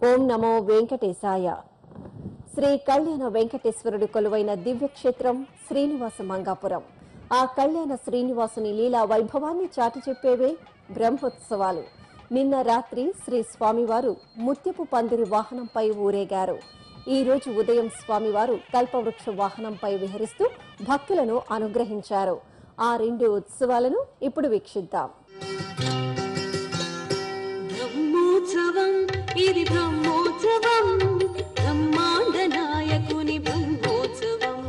ఓం నమో వెంకటేశాయ శ్రీ కళ్యాణ వెంకటేశ్వరుడు కొలువైన దివ్యక్షేత్రం శ్రీనివాస మంగాపురం ఆ కళ్యాణ శ్రీనివాసుని లీలా వైభవాన్ని చాటి చెప్పేవే బ్రహ్మోత్సవాలు నిన్న రాత్రి శ్రీ స్వామివారు ముత్యపు పందిరి వాహనంపై ఊరేగారు ఈ రోజు ఉదయం స్వామివారు కల్పవృక్ష వాహనంపై విహరిస్తూ భక్తులను అనుగ్రహించారు ఆ రెండు ఉత్సవాలను ఇప్పుడు వీక్షిద్దాం బ్రహ్మోత్సవం ఇది బ్రహ్మోత్సవం బ్రహ్మాండ నాయకుని బ్రహ్మోత్సవం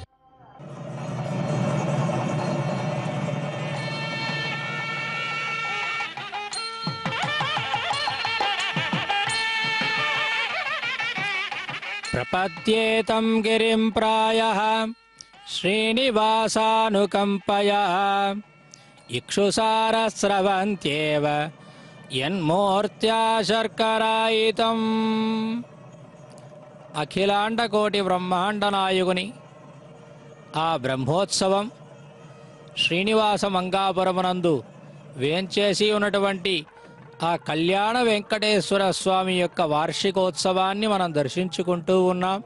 प्रपद्येतं गिरिं प्रायः श्रीनिवासानुकम्पया इक्षुसारस्रवन्त्येव यन्मूर्त्या शर्करायितम् అఖిలాండకోటి బ్రహ్మాండ నాయకుని ఆ బ్రహ్మోత్సవం శ్రీనివాస మంగాపురమునందు వేంచేసి ఉన్నటువంటి ఆ కళ్యాణ వెంకటేశ్వర స్వామి యొక్క వార్షికోత్సవాన్ని మనం దర్శించుకుంటూ ఉన్నాం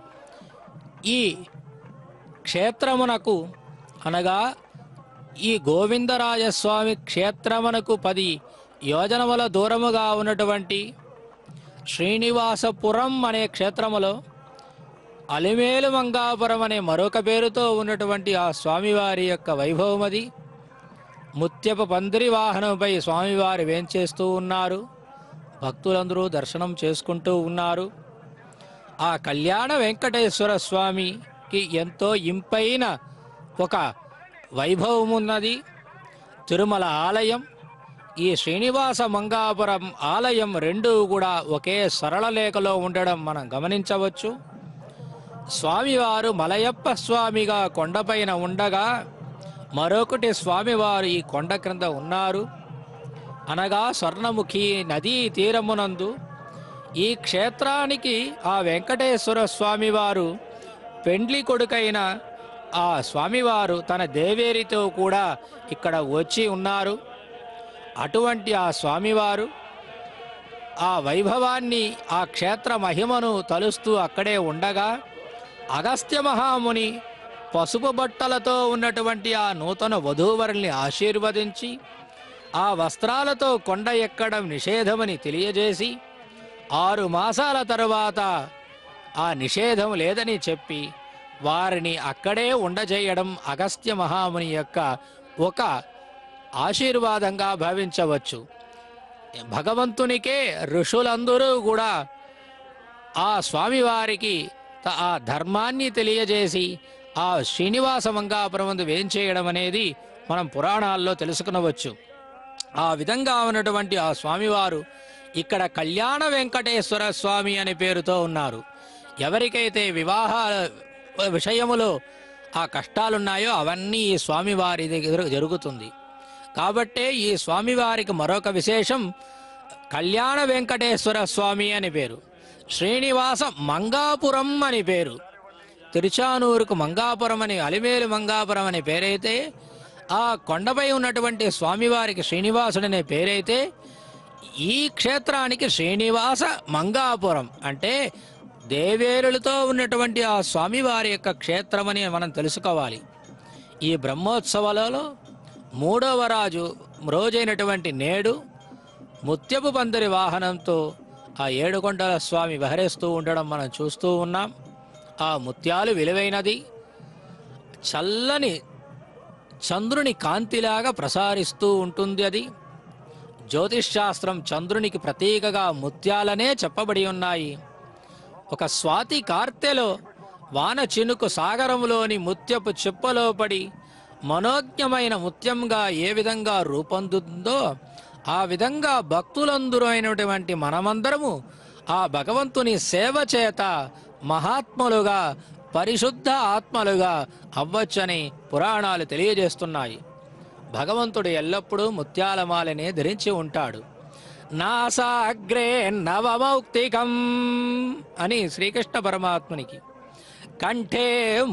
ఈ క్షేత్రమునకు అనగా ఈ గోవిందరాజస్వామి క్షేత్రమునకు పది యోజనముల దూరముగా ఉన్నటువంటి శ్రీనివాసపురం అనే క్షేత్రములో అలిమేలు మంగాపురం అనే మరొక పేరుతో ఉన్నటువంటి ఆ స్వామివారి యొక్క వైభవం అది ముత్యపు పందిరి వాహనంపై స్వామివారు వేంచేస్తూ ఉన్నారు భక్తులందరూ దర్శనం చేసుకుంటూ ఉన్నారు ఆ కళ్యాణ వెంకటేశ్వర స్వామికి ఎంతో ఇంపైన ఒక వైభవం ఉన్నది తిరుమల ఆలయం ఈ శ్రీనివాస మంగాపురం ఆలయం రెండూ కూడా ఒకే సరళ లేఖలో ఉండడం మనం గమనించవచ్చు స్వామివారు మలయప్ప స్వామిగా కొండపైన ఉండగా మరొకటి స్వామివారు ఈ కొండ క్రింద ఉన్నారు అనగా స్వర్ణముఖి నదీ తీరమునందు ఈ క్షేత్రానికి ఆ వెంకటేశ్వర స్వామివారు పెండ్లి కొడుకైన ఆ స్వామివారు తన దేవేరితో కూడా ఇక్కడ వచ్చి ఉన్నారు అటువంటి ఆ స్వామివారు ఆ వైభవాన్ని ఆ క్షేత్ర మహిమను తలుస్తూ అక్కడే ఉండగా అగస్త్య మహాముని పసుపు బట్టలతో ఉన్నటువంటి ఆ నూతన వధూవరుల్ని ఆశీర్వదించి ఆ వస్త్రాలతో కొండ ఎక్కడం నిషేధమని తెలియజేసి ఆరు మాసాల తరువాత ఆ నిషేధం లేదని చెప్పి వారిని అక్కడే ఉండజేయడం అగస్త్య మహాముని యొక్క ఒక ఆశీర్వాదంగా భావించవచ్చు భగవంతునికే ఋషులందరూ కూడా ఆ స్వామివారికి త- ఆ ధర్మాన్ని తెలియజేసి ఆ శ్రీనివాస మంగాపురమందు వేంచేయడం అనేది మనం పురాణాల్లో తెలుసుకునవచ్చు ఆ విధంగా ఉన్నటువంటి ఆ స్వామివారు ఇక్కడ కళ్యాణ వెంకటేశ్వర స్వామి అనే పేరుతో ఉన్నారు ఎవరికైతే వివాహ విషయములో ఆ కష్టాలున్నాయో అవన్నీ ఈ స్వామివారి దగ్గర జరుగుతుంది కాబట్టే ఈ స్వామివారికి మరొక విశేషం కళ్యాణ వెంకటేశ్వర స్వామి అని పేరు శ్రీనివాస మంగాపురం అని పేరు తిరుచానూరుకు మంగాపురం అని అలిమేలు మంగాపురం అనే పేరైతే ఆ కొండపై ఉన్నటువంటి స్వామివారికి శ్రీనివాసుడు అనే పేరైతే ఈ క్షేత్రానికి శ్రీనివాస మంగాపురం అంటే దేవేరులతో ఉన్నటువంటి ఆ స్వామివారి యొక్క క్షేత్రమని మనం తెలుసుకోవాలి ఈ బ్రహ్మోత్సవాలలో మూడవ రాజు రోజైనటువంటి నేడు ముత్యపు పందిరి వాహనంతో ఆ ఏడుకొండల స్వామి విహరిస్తూ ఉండడం మనం చూస్తూ ఉన్నాం ఆ ముత్యాలు విలువైనది చల్లని చంద్రుని కాంతిలాగా ప్రసారిస్తూ ఉంటుంది అది జ్యోతిష్ శాస్త్రం చంద్రునికి ప్రతీకగా ముత్యాలనే చెప్పబడి ఉన్నాయి ఒక స్వాతి కార్తెలో వాన చినుకు సాగరంలోని ముత్యపు చిప్పలో పడి మనోజ్ఞమైన ముత్యంగా ఏ విధంగా రూపొందుతుందో ఆ విధంగా భక్తులందరూ అయినటువంటి మనమందరము ఆ భగవంతుని సేవ చేత మహాత్ములుగా పరిశుద్ధ ఆత్మలుగా అవ్వచ్చని పురాణాలు తెలియజేస్తున్నాయి భగవంతుడు ఎల్లప్పుడూ ముత్యాలమాలని ధరించి ఉంటాడు నాసాగ్రే నవమౌక్తికం అని శ్రీకృష్ణ పరమాత్మునికి కంఠే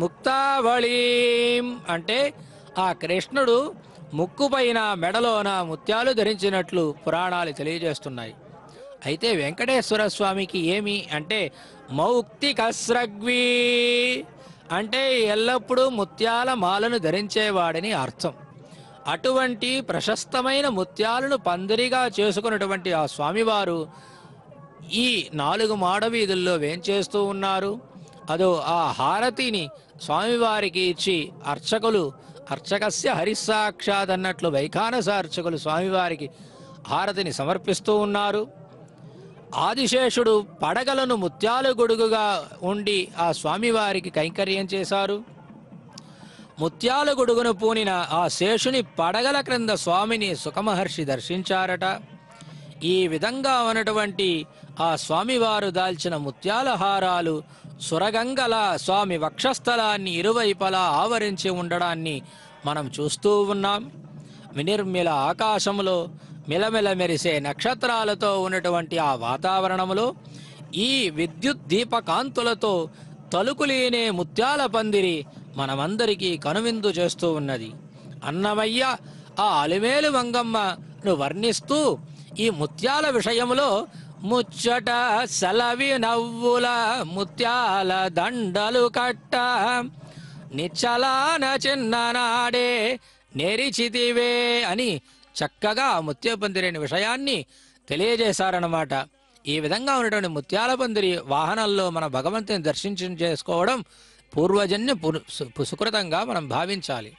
ముక్తావళీం అంటే ఆ కృష్ణుడు ముక్కుపైన మెడలోన ముత్యాలు ధరించినట్లు పురాణాలు తెలియజేస్తున్నాయి అయితే వెంకటేశ్వర స్వామికి ఏమి అంటే మౌక్తికస్రగ్వి అంటే ఎల్లప్పుడూ ముత్యాల మాలను ధరించేవాడని అర్థం అటువంటి ప్రశస్తమైన ముత్యాలను పందిరిగా చేసుకున్నటువంటి ఆ స్వామివారు ఈ నాలుగు మాడవీధుల్లో వేంచేస్తూ ఉన్నారు అదో ఆ హారతిని స్వామివారికి ఇచ్చి అర్చకులు అర్చకస్య హరిసాక్షాత్ అన్నట్లు వైఖానస అర్చకులు స్వామివారికి హారతిని సమర్పిస్తూ ఉన్నారు ఆదిశేషుడు పడగలను ముత్యాల గొడుగుగా ఉండి ఆ స్వామివారికి కైంకర్యం చేశారు ముత్యాల గొడుగును పూనిన ఆ శేషుని పడగల క్రింద స్వామిని సుఖమహర్షి దర్శించారట ఈ విధంగా ఉన్నటువంటి ఆ స్వామివారు దాల్చిన ముత్యాల హారాలు సురగంగల స్వామి వక్షస్థలాన్ని ఇరువైపులా ఆవరించి ఉండడాన్ని మనం చూస్తూ ఉన్నాం వినిర్మిల ఆకాశంలో మిలమిల మెరిసే నక్షత్రాలతో ఉన్నటువంటి ఆ వాతావరణంలో ఈ విద్యుత్ దీపకాంతులతో తలుకులేనే ముత్యాల పందిరి మనమందరికీ కనువిందు చేస్తూ ఉన్నది అన్నమయ్య ఆ అలిమేలు మంగమ్మను వర్ణిస్తూ ఈ ముత్యాల విషయంలో ముచ్చట సెలవి నవ్వుల ముత్యాల దండలు కట్ట నిచ్చలాన చిన్ననాడే నెరిచితివే అని చక్కగా ఆ ముత్య పందిరి విషయాన్ని తెలియజేశారన్నమాట ఈ విధంగా ఉన్నటువంటి ముత్యాల పందిరి వాహనంలో మన భగవంతుని దర్శించం చేసుకోవడం పూర్వజన్య పు- సు- సుకృతంగా మనం భావించాలి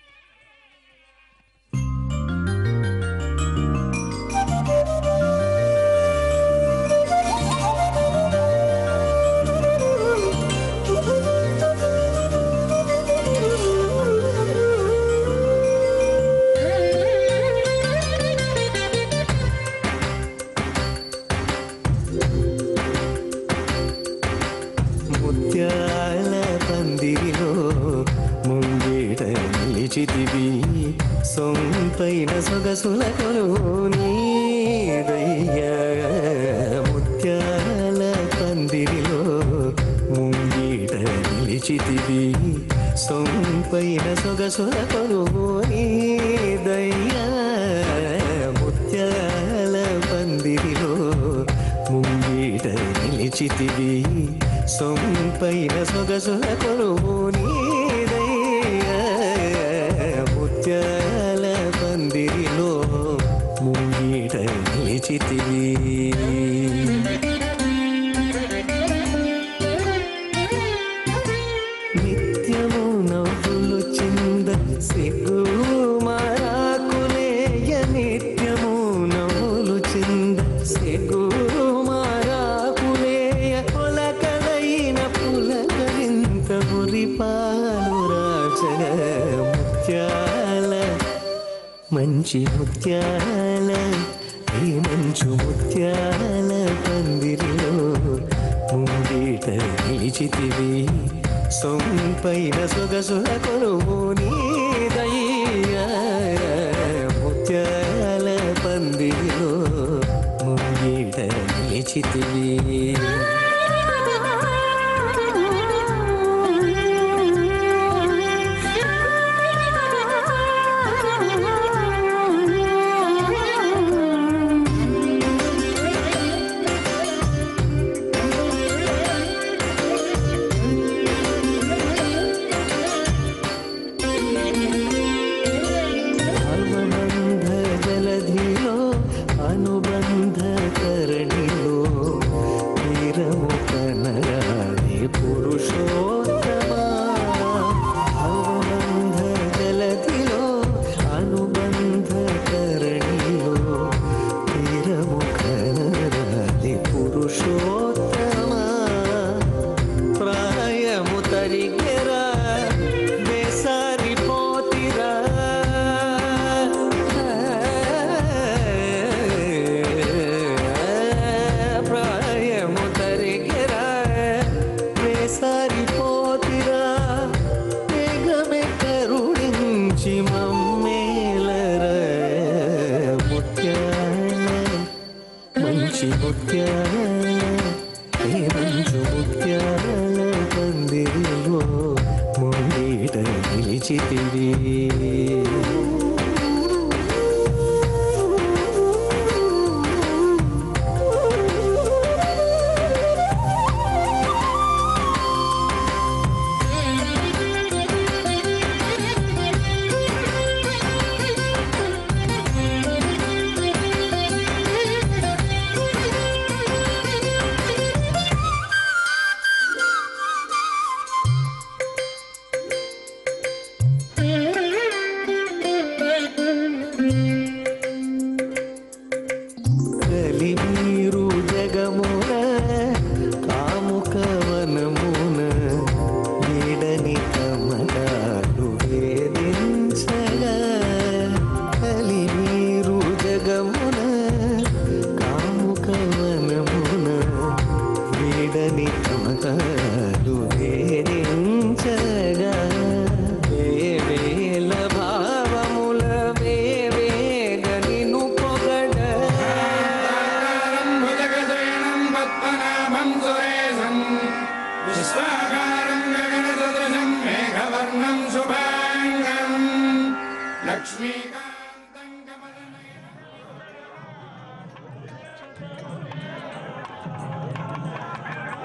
ముత్యాల పందిరిలో ముంగిట నిలిచితివి సొంపైన సొగసుల కొలువు నీదయ్యా ముత్యాల పందిరిలో ముంగిట నిలిచితివి సొంపైన సొగసుల కొలువు నీదయ్యా ముత్యాల పందిరిలో ముంగిట నిలిచితివి సొంపైన సొగసుల కొలువు నీదయ్యా ముత్యాల పందిరిలో ముంగిట నిలిచితివి నిత్యము నవ్వులు చింద సిగ్గు మారాకులేయ నిత్యము నవ్వులు చింద సిగ్గు మారాకులేయ పొలకలైన పులకరింత మురిపాలు రాజన ముత్యాల మంచి ముత్యాల ఈ మంచు ముత్యాల పందిరిలో ముంగిట నిలిచితివి సొంపైన సొగసుల కొలువు నీదయ్యా ముత్యాల పందిరిలో ముంగిట నిలిచితివి అనుబంధ జలధిలో అనుబంధ కరణిలో తీర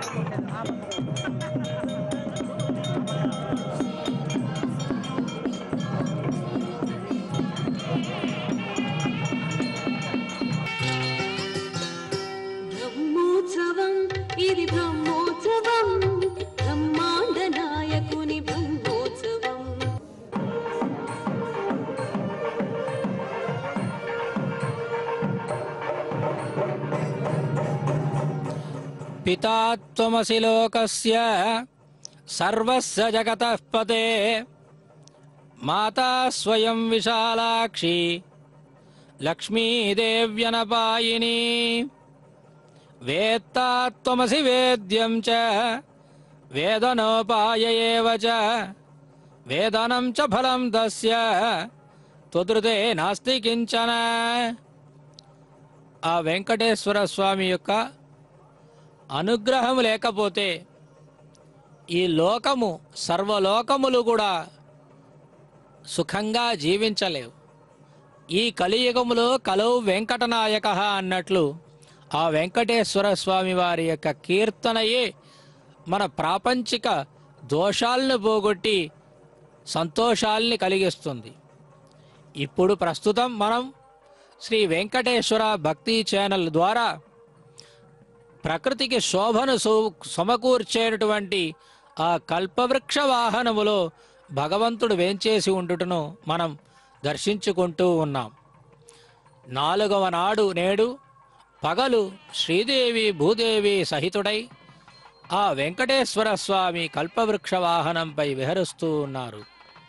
బ్రహ్మోత్సవం ఇది బ్రహ్మోత్సవం బ్రహ్మాండ నాయకుని బ్రహ్మోత్సవం పితా త్వమసి లోకస్య సర్వస్య జగతః పతే మాతా స్వయం విశాలాక్షి లక్ష్మీదేవ్యనపాయిని వేత్తా త్వమసి వేద్యం చ వేదనోపాయ ఏవ చ వేదనం చ ఫలం తస్య త్వదృతే నాస్తి కించన ఆ వెంకటేశ్వర స్వామి యొక్క అనుగ్రహం లేకపోతే ఈ లోకము సర్వలోకములు కూడా సుఖంగా జీవించలేవు ఈ కలియుగములో కలవు వెంకటనాయక అన్నట్లు ఆ వెంకటేశ్వర స్వామి వారి యొక్క కీర్తనయే మన ప్రాపంచిక దోషాలను పోగొట్టి సంతోషాల్ని కలిగిస్తుంది ఇప్పుడు ప్రస్తుతం మనం శ్రీ వెంకటేశ్వర భక్తి ఛానల్ ద్వారా ప్రకృతికి శోభను సు- సమకూర్చేటటువంటి ఆ కల్పవృక్ష వాహనములో భగవంతుడు వేంచేసి ఉండుటను మనం దర్శించుకుంటూ ఉన్నాం నాలుగవ నాడు నేడు పగలు శ్రీదేవి భూదేవి సహితుడై ఆ వెంకటేశ్వర స్వామి కల్పవృక్ష వాహనంపై విహరిస్తూ ఉన్నారు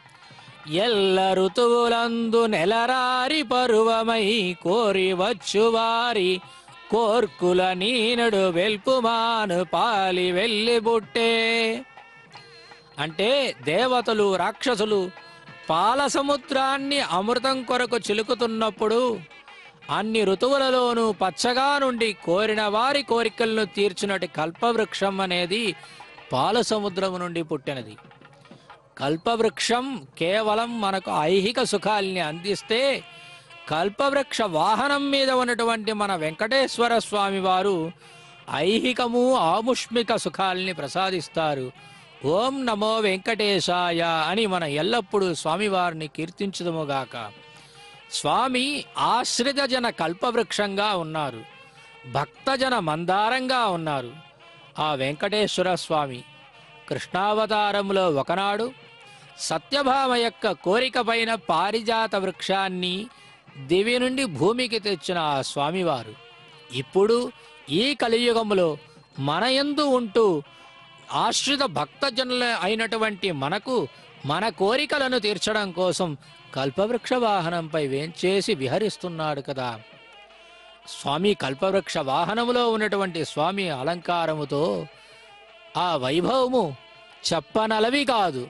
ఎల్ల ఋతువులందు నెలరారి పరువమై కోరి వచ్చువారి కోర్కుల నీనడు వెల్పుమాను పాలి వెళ్ళి బుట్టే అంటే దేవతలు రాక్షసులు పాల సముద్రాన్ని అమృతం కొరకు చిలుకుతున్నప్పుడు అన్ని ఋతువులలోనూ పచ్చగా నుండి కోరిన వారి కోరికలను తీర్చినటి కల్పవృక్షం అనేది పాల సముద్రము నుండి పుట్టినది కల్పవృక్షం కేవలం మనకు ఐహిక సుఖాల్ని అందిస్తే కల్పవృక్ష వాహనం మీద ఉన్నటువంటి మన వెంకటేశ్వర స్వామి వారు ఐహికము ఆముష్మిక సుఖాల్ని ప్రసాదిస్తారు ఓం నమో వెంకటేశాయ అని మన ఎల్లప్పుడూ స్వామివారిని కీర్తించుదముగాక స్వామి ఆశ్రిత జన కల్పవృక్షంగా ఉన్నారు భక్తజన మందారంగా ఉన్నారు ఆ వెంకటేశ్వర స్వామి కృష్ణావతారంలో ఒకనాడు సత్యభామ యొక్క కోరిక పైన పారిజాత వృక్షాన్ని దివి నుండి భూమికి తెచ్చిన ఆ స్వామివారు ఇప్పుడు ఈ కలియుగములో మన యందు ఉంటూ ఆశ్రిత భక్తజనుల అయినటువంటి మనకు మన కోరికలను తీర్చడం కోసం కల్పవృక్ష వాహనంపై వేంచేసి విహరిస్తున్నాడు కదా స్వామి కల్పవృక్ష వాహనములో ఉన్నటువంటి స్వామి అలంకారముతో ఆ వైభవము చెప్పనలవి కాదు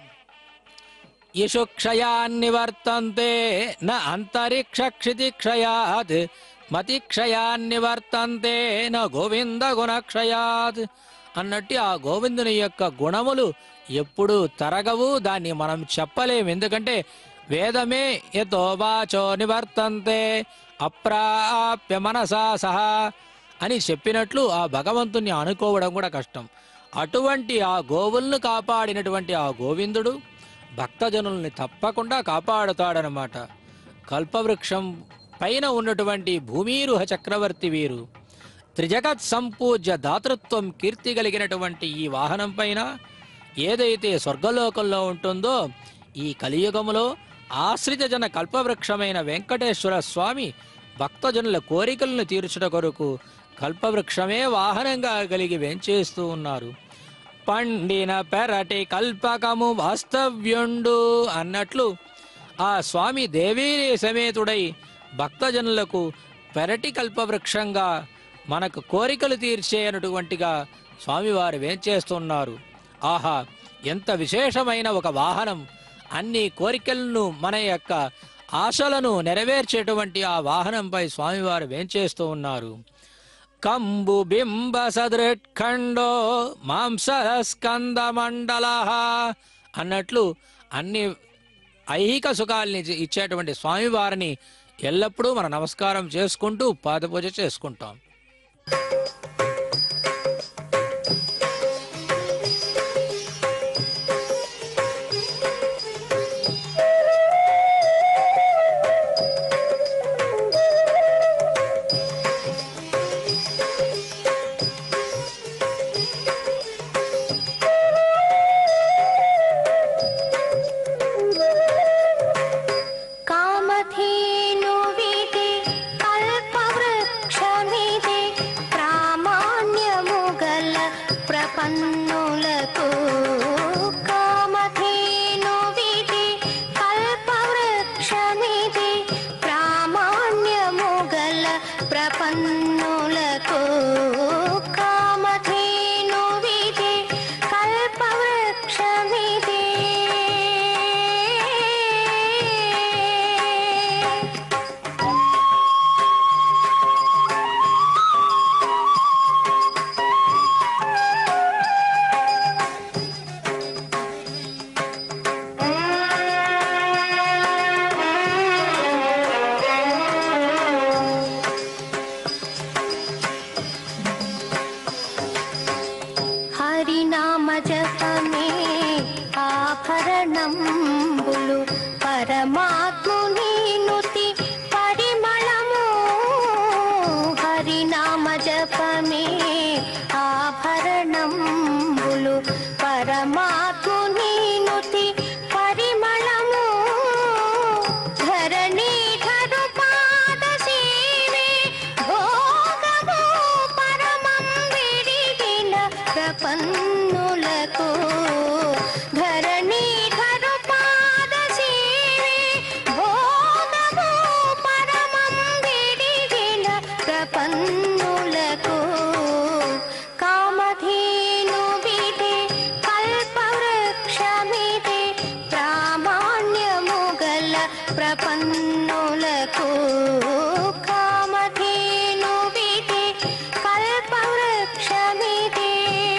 యశుక్షయాన్నివర్తంతే న అంతరిక్ష క్షితిక్షయాత్ మతిక్షయాన్నివర్తంతే న గోవింద గుణక్షయాత్ అన్నట్టు ఆ గోవిందుని యొక్క గుణములు ఎప్పుడు తరగవు దాన్ని మనం చెప్పలేము ఎందుకంటే వేదమే యతో వాచో నివర్తంతే అప్రాప్య మనసా సహా అని చెప్పినట్లు ఆ భగవంతుని అనుకోవడం కూడా కష్టం అటువంటి ఆ గోవులను కాపాడినటువంటి ఆ గోవిందుడు భక్తజనుల్ని తప్పకుండా కాపాడుతాడనమాట కల్పవృక్షం పైన ఉన్నటువంటి భూమీరుహ చక్రవర్తి వీరు త్రిజగత్ సంపూజ్య దాతృత్వం కీర్తి కలిగినటువంటి ఈ వాహనం పైన ఏదైతే స్వర్గలోకంలో ఉంటుందో ఈ కలియుగములో ఆశ్రిత జన కల్పవృక్షమైన వెంకటేశ్వర స్వామి భక్తజనుల కోరికలను తీర్చుట కొరకు కల్పవృక్షమే వాహనంగా కలిగి వెంచేస్తూ ఉన్నారు పండిన పెరటి కల్పకము వాస్తవ్యుండు అన్నట్లు ఆ స్వామి దేవీని సమేతుడై భక్తజనులకు పెరటి కల్పవృక్షంగా మనకు కోరికలు తీర్చేయనటువంటిగా స్వామివారు వేంచేస్తున్నారు ఆహా ఎంత విశేషమైన ఒక వాహనం అన్ని కోరికలను మన యొక్క ఆశలను నెరవేర్చేటువంటి ఆ వాహనంపై స్వామివారు వేంచేస్తూ ఉన్నారు కంబు బింబ సదృట్ఖండో మాంస స్కంద మండల అన్నట్లు అన్ని ఐహిక సుఖాల్ని ఇచ్చే- ఇచ్చేటువంటి స్వామివారిని ఎల్లప్పుడూ మన నమస్కారం చేసుకుంటూ పాదపూజ చేసుకుంటాం ప్రపన్నులకు కామధేను విదే కల్పవృక్షమిదే హరినామ జపమే ఆభరణంబులు పరమాత్ముని నుతి పరిమళము హరినామ జపమే ఆభరణంబులు పరమాత్ముని నుతి పరిమళము ధరణీధరు పాద సేవే భోగము పరమం విడిగిన ప్రపన్నులకు ధరణీధరు పాద సేవే భోగము పరమం విడిగిన ప్రపన్నులకు కామధేను విధే కల్పవృక్షమిదే ప్రామాణ్యము గల ప్రపన్నులకు కామధేను విధే కల్పవృక్షమిదే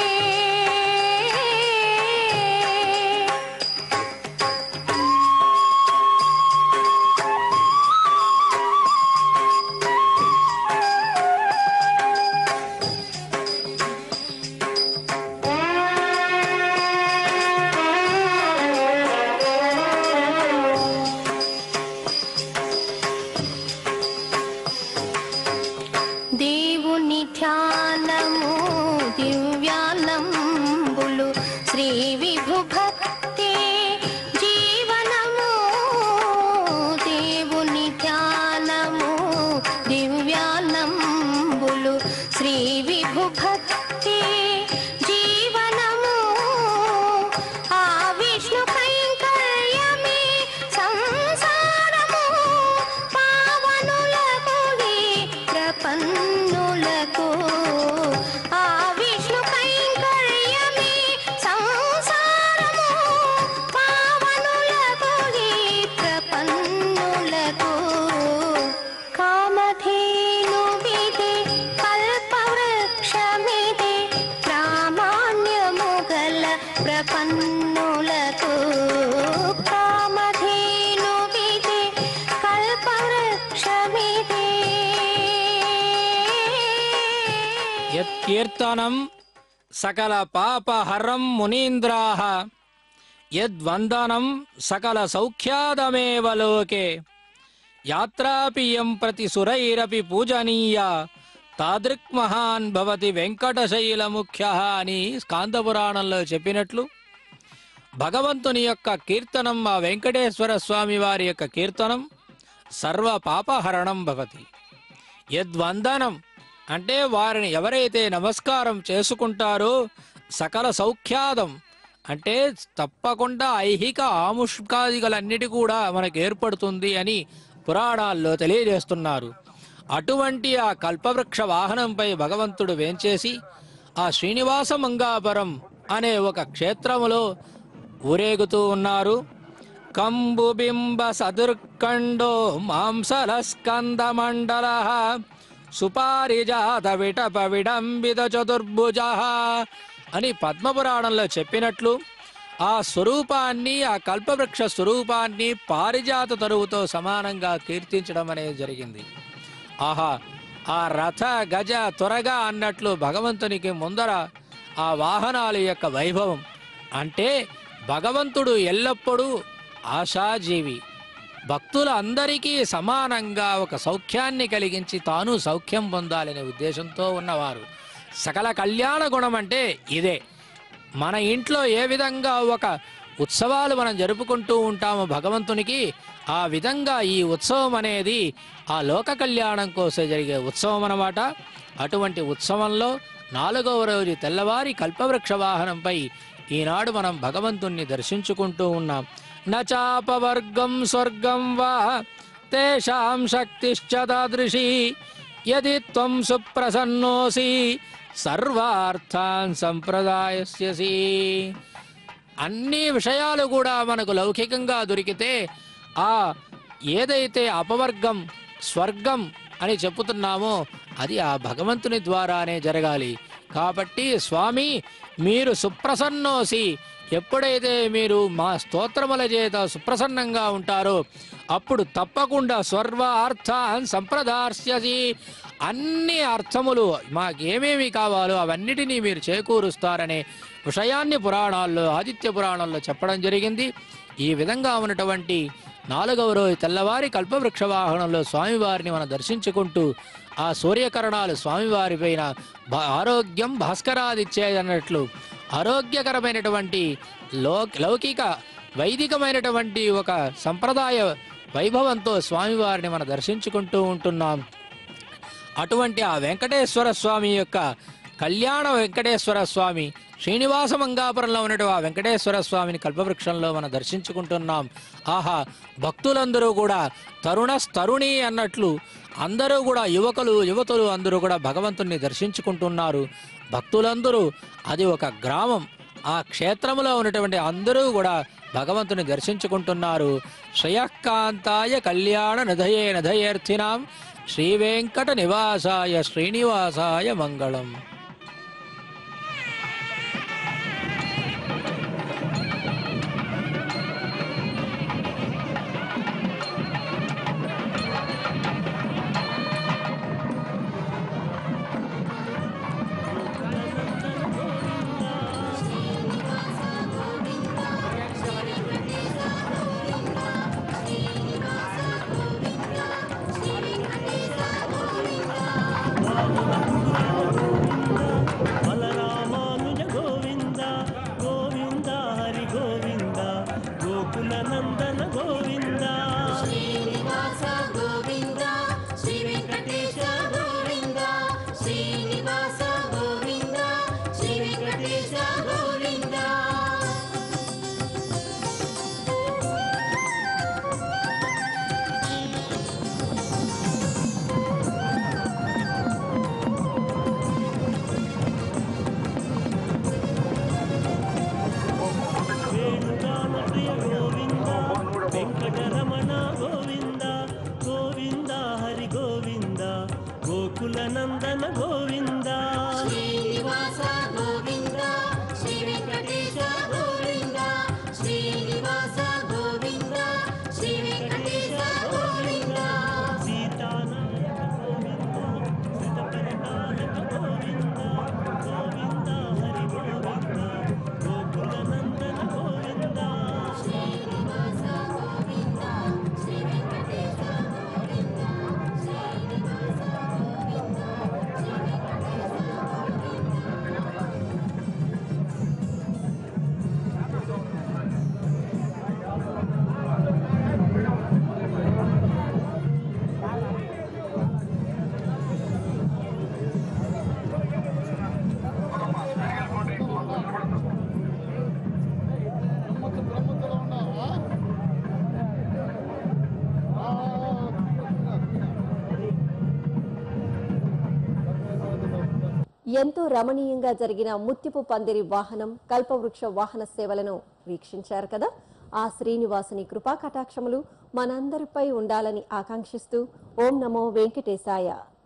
దేవుని ధ్యానము దివ్యానంబులు శ్రీ విభు భక్తి జీవనము దేవుని ధ్యానము దివ్యానంబులు శ్రీ విభు భక్తి జీవనము ఆ విష్ణు కైంకర్యమే సంసారము పావనులకు ఈ ప్రపన్నులకు ఆ విష్ణు కైంకర్యమే సంసారము పావనులకు ఈ ప్రపన్నులకు కామధేను విదే కల్పవృక్షమిదే ప్రామాణ్యము గల ప్రపన్నులకు కామధేను విదే కల్పవృక్షమిదే యత్కీర్తనం సకల పాపహరం మునీంద్రాః యద్వందనం సకల సౌఖ్యాదమేవ లోకే యాత్రాపియం ప్రతి సురైరపి పూజనీయ తాదృక్ మహాన్ భవతి వెంకటశైల ముఖ్య అని స్కాందపురాణంలో చెప్పినట్లు భగవంతుని యొక్క కీర్తనం ఆ వెంకటేశ్వర స్వామి వారి యొక్క కీర్తనం సర్వ పాపహరణం భవతి యద్వందనం అంటే వారిని ఎవరైతే నమస్కారం చేసుకుంటారో సకల సౌఖ్యాదం అంటే తప్పకుండా ఐహిక ఆముష్కాదిగలన్నిటి కూడా మనకు ఏర్పడుతుంది అని పురాణాల్లో తెలియజేస్తున్నారు అటువంటి ఆ కల్పవృక్ష వాహనంపై భగవంతుడు వేంచేసి ఆ శ్రీనివాస మంగాపురం అనే ఒక క్షేత్రములో ఊరేగుతూ ఉన్నారు కంబుబింబ సదుర్కండో మాంసల స్కంద మండల సుపారిజాత విటప విడంబిత చతుర్భుజ అని పద్మపురాణంలో చెప్పినట్లు ఆ స్వరూపాన్ని ఆ కల్పవృక్ష స్వరూపాన్ని పారిజాత తరువుతో సమానంగా కీర్తించడం అనేది జరిగింది ఆహా ఆ రథ గజ త్వరగా అన్నట్లు భగవంతునికి ముందర ఆ వాహనాల యొక్క వైభవం అంటే భగవంతుడు ఎల్లప్పుడూ ఆశాజీవి భక్తులందరికీ సమానంగా ఒక సౌఖ్యాన్ని కలిగించి తాను సౌఖ్యం పొందాలనే ఉద్దేశంతో ఉన్నవారు సకల కళ్యాణ గుణం అంటే ఇదే మన ఇంట్లో ఏ విధంగా ఒక ఉత్సవాలు మనం జరుపుకుంటూ ఉంటామో భగవంతునికి ఆ విధంగా ఈ ఉత్సవం అనేది ఆ లోక కళ్యాణం కోసం జరిగే ఉత్సవం అన్నమాట అటువంటి ఉత్సవంలో నాలుగవ రోజు తెల్లవారి కల్పవృక్ష వాహనంపై ఈనాడు మనం భగవంతుణ్ణి దర్శించుకుంటూ ఉన్నాం నచాపవర్గం స్వర్గం వా తేషాం శక్తిశ్చ తాదృశీ యది త్వం సుప్రసన్నోసి సర్వార్థాన్ సంప్రదాయస్యసి అన్ని విషయాలు కూడా మనకు లౌకికంగా దొరికితే ఆ ఏదైతే అపవర్గం స్వర్గం అని చెప్పుతున్నామో అది ఆ భగవంతుని ద్వారానే జరగాలి కాబట్టి స్వామి మీరు సుప్రసన్నోసి ఎప్పుడైతే మీరు మా స్తోత్రముల చేత సుప్రసన్నంగా ఉంటారో అప్పుడు తప్పకుండా స్వర్వ అర్థ సంప్రదార్శ్యసి అన్ని అర్థములు మాకేమేమి కావాలో అవన్నిటినీ మీరు చేకూరుస్తారనే విషయాన్ని పురాణాల్లో ఆదిత్య పురాణంలో చెప్పడం జరిగింది ఈ విధంగా ఉన్నటువంటి నాలుగవ రోజు తెల్లవారి కల్పవృక్ష వాహనంలో స్వామివారిని మనం దర్శించుకుంటూ ఆ సూర్యకరణాలు స్వామివారి పైన భా- ఆరోగ్యం భాస్కరాదిచ్చేదన్నట్లు ఆరోగ్యకరమైనటువంటి లో లౌకిక వైదికమైనటువంటి ఒక సంప్రదాయ వైభవంతో స్వామివారిని మనం దర్శించుకుంటూ ఉంటున్నాం అటువంటి ఆ వెంకటేశ్వర స్వామి యొక్క కళ్యాణ వెంకటేశ్వర స్వామి శ్రీనివాస మంగాపురంలో ఉన్నటువంటి ఆ వెంకటేశ్వర స్వామిని కల్పవృక్షంలో మనం దర్శించుకుంటున్నాం ఆహా భక్తులందరూ కూడా తరుణ తరుణి అన్నట్లు అందరూ కూడా యువకులు యువతులు అందరూ కూడా భగవంతుణ్ణి దర్శించుకుంటున్నారు భక్తులందరూ అది ఒక గ్రామం ఆ క్షేత్రములో ఉన్నటువంటి అందరూ కూడా భగవంతుని దర్శించుకుంటున్నారు శ్రేయకాంతాయ కళ్యాణ నధయే నధయేర్థినాం శ్రీ వెంకట నివాసాయ శ్రీనివాసాయ మంగళం బలరామానుజ గోవింద గోవింద హరి గోవింద గోకుల నందన గోవింద శ్రీనివాస గోవింద శ్రీ వెంకటేశ గోవింద శ్రీనివాస గోవింద శ్రీ వెంకటేశ గోవింద వేణుగాన ప్రియ గోవింద వెంకటరమణ గోవింద గోవింద హరి గోవింద గోకుల నందన గోవింద శ్రీనివాస గోవింద శ్రీ వెంకటేశ గోవింద శ్రీనివాస గోవింద శ్రీ వెంకటేశ గోవింద సీతానాయక గోవింద శ్రితపరిపాలక గోవింద గోవింద హరి గోవింద గోకుల నందన గోవింద శ్రీనివాస గోవింద శ్రీ వెంకటేశ గోవింద శ్రీనివాస గోవింద శ్రీ వెంకటేశ ఎంతో రమణీయంగా జరిగిన ముత్యపు పందిరి వాహనం కల్పవృక్ష వాహన సేవలను వీక్షించారు కదా ఆ శ్రీనివాసుని కృపా కటాక్షములు మనందరిపై ఉండాలని ఆకాంక్షిస్తూ ఓం నమో వెంకటేశాయ